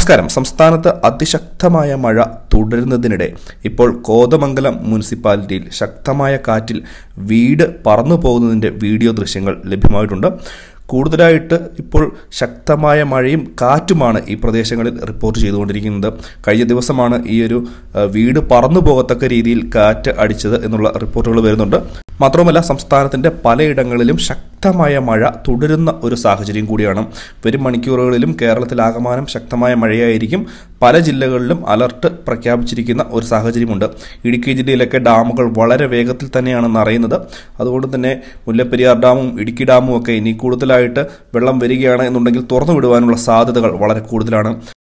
നമസ്കാരം സംസ്ഥാനത്ത് അതിശക്തമായ മഴ തുടരുന്നതിനിടെ ഇപ്പോൾ കോതമംഗലം മുനിസിപ്പാലിറ്റിയിൽ ശക്തമായ കാറ്റിൽ വീട് പറന്നു പോകുന്നതിൻ്റെ വീഡിയോ ദൃശ്യങ്ങൾ ലഭ്യമായിട്ടുണ്ട് കൂടുതലായിട്ട് ഇപ്പോൾ ശക്തമായ മഴയും കാറ്റുമാണ് ഈ പ്രദേശങ്ങളിൽ റിപ്പോർട്ട് ചെയ്തുകൊണ്ടിരിക്കുന്നത് കഴിഞ്ഞ ദിവസമാണ് ഈ ഒരു അഹ്, വീട് പറന്നു പോകത്തക്ക രീതിയിൽ കാറ്റ് അടിച്ചത് എന്നുള്ള റിപ്പോർട്ടുകൾ വരുന്നുണ്ട് മാത്രവുമല്ല സംസ്ഥാനത്തിന്റെ പലയിടങ്ങളിലും ശക്തമായ മഴ തുടരുന്ന ഒരു സാഹചര്യം കൂടിയാണ് വരും മണിക്കൂറുകളിലും കേരളത്തിലാകമാനം ശക്തമായ മഴയായിരിക്കും പല ജില്ലകളിലും അലർട്ട് പ്രഖ്യാപിച്ചിരിക്കുന്ന ഒരു സാഹചര്യമുണ്ട് ഇടുക്കി ജില്ലയിലൊക്കെ ഡാമുകൾ വളരെ വേഗത്തിൽ തന്നെയാണ് നിറയുന്നത് അതുകൊണ്ട് തന്നെ മുല്ലപ്പെരിയാർ ഡാമും ഇടുക്കി ഡാമും ഒക്കെ ഇനി കൂടുതലായിട്ട് വെള്ളം വരികയാണ് എന്നുണ്ടെങ്കിൽ തുറന്നു വിടുവാനുള്ള സാധ്യതകൾ വളരെ കൂടുതലാണ്